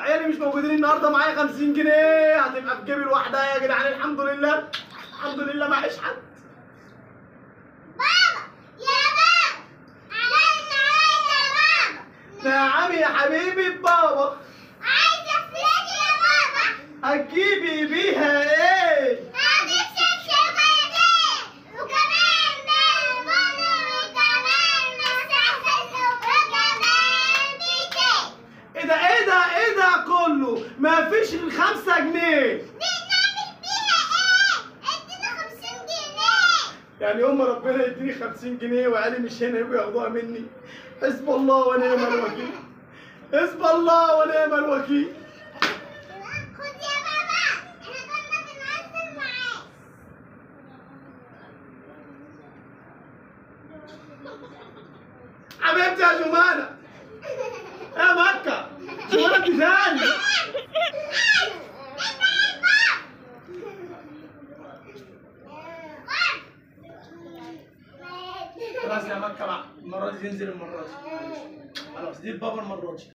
عيالي مش موجودين النهارده معايا 50 جنيه هتبقى في جيبي لوحدها يا جدعان الحمد لله الحمد لله معيش حد بابا يا بابا علينا علينا يا بابا نعم يا حبيبي بابا عايزة فلوس يا بابا هتجيبي بيها ايه هجيب شوكولاتة وكمان بونبوني وكمان مسافة وكمان بيتي ايه ده ايه ده ايه ده كله مفيش الخمسة جنيه دي نعمل بيها ايه؟ ادينا 50 جنيه يعني يوم ما ربنا يديني 50 جنيه وعيالي مش هنا يبقوا ياخدوها مني حسب الله ونعم الوكيل حسب الله ونعم الوكيل خد يا بابا احنا كنا بننزل معاك حبيبتي يا جمانة يا مكة جمانة دي ثاني خلاص يا مكة بقى المرة دي ينزل المرة دي خلاص دي بابا المرة دي